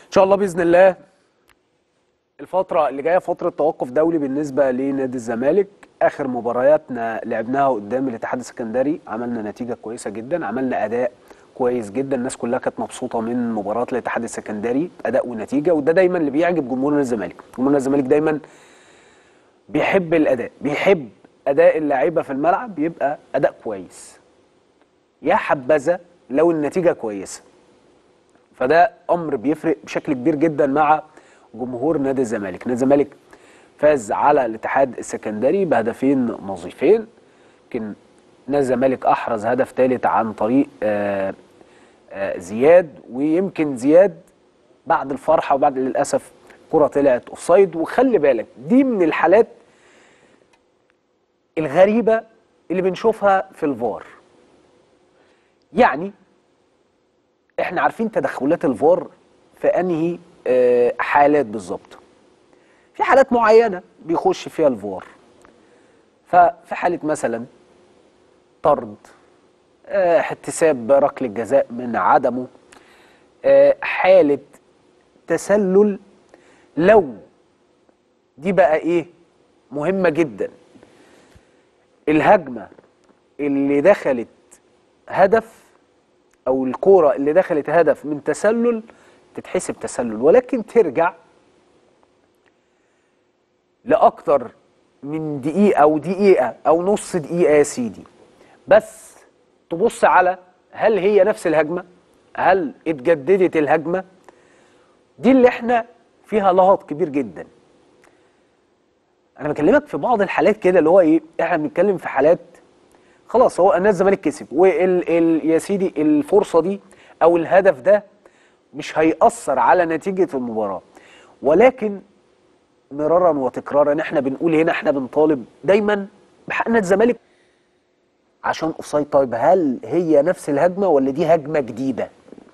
ان شاء الله باذن الله الفتره اللي جايه فتره توقف دولي بالنسبه لنادي الزمالك اخر مبارياتنا لعبناها قدام الاتحاد السكندري عملنا نتيجه كويسه جدا عملنا اداء كويس جدا الناس كلها كانت مبسوطه من مباراه الاتحاد السكندري اداء ونتيجه وده دايما اللي بيعجب جمهور نادي الزمالك جمهور نادي الزمالك دايما بيحب الاداء بيحب اداء اللعيبه في الملعب يبقى اداء كويس يا حبذا لو النتيجه كويسه فده امر بيفرق بشكل كبير جدا مع جمهور نادي الزمالك نادي الزمالك فاز على الاتحاد السكندري بهدفين نظيفين يمكن نادي الزمالك احرز هدف ثالث عن طريق آآ آآ زياد ويمكن زياد بعد الفرحه وبعد للاسف كره طلعت اوفسايد وخلي بالك دي من الحالات الغريبه اللي بنشوفها في الفار يعني احنا عارفين تدخلات الفار في انهي آه، حالات بالظبط في حالات معينه بيخش فيها الفار ففي حاله مثلا طرد آه، احتساب ركله الجزاء من عدمه آه، حاله تسلل لو دي بقى ايه مهمه جدا الهجمه اللي دخلت هدف او الكوره اللي دخلت هدف من تسلل تتحسب تسلل ولكن ترجع لاكتر من دقيقه او دقيقه او نص دقيقه يا سيدي بس تبص على هل هي نفس الهجمه هل اتجددت الهجمه دي اللي احنا فيها لغط كبير جدا انا بكلمك في بعض الحالات كده اللي هو ايه احنا بنتكلم في حالات خلاص هو الناس الزمالك كسب وال ال يا سيدي الفرصه دي او الهدف ده مش هيأثر على نتيجه المباراه ولكن مرارا وتكرارا احنا بنقول هنا احنا بنطالب دايما بحق نادي الزمالك عشان اوفسايد طيب هل هي نفس الهجمه ولا دي هجمه جديده؟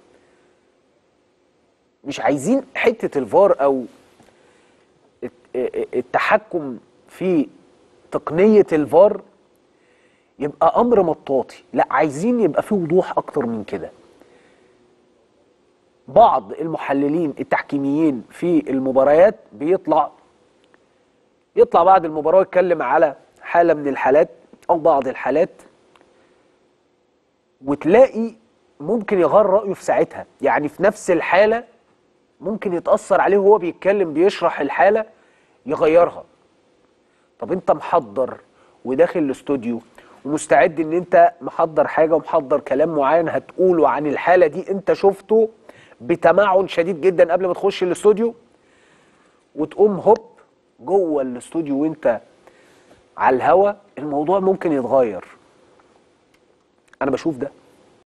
مش عايزين حته الفار او التحكم في تقنيه الفار يبقى امر مطاطي لا عايزين يبقى في وضوح اكتر من كده بعض المحللين التحكيميين في المباريات بيطلع يطلع بعد المباراه يتكلم على حاله من الحالات او بعض الحالات وتلاقي ممكن يغير رايه في ساعتها يعني في نفس الحاله ممكن يتاثر عليه وهو بيتكلم بيشرح الحاله يغيرها طب انت محضر وداخل الاستوديو ومستعد ان انت محضر حاجه ومحضر كلام معين هتقوله عن الحاله دي انت شفته بتمعن شديد جدا قبل ما تخش الاستوديو وتقوم هوب جوه الاستوديو وانت على الهوا الموضوع ممكن يتغير انا بشوف ده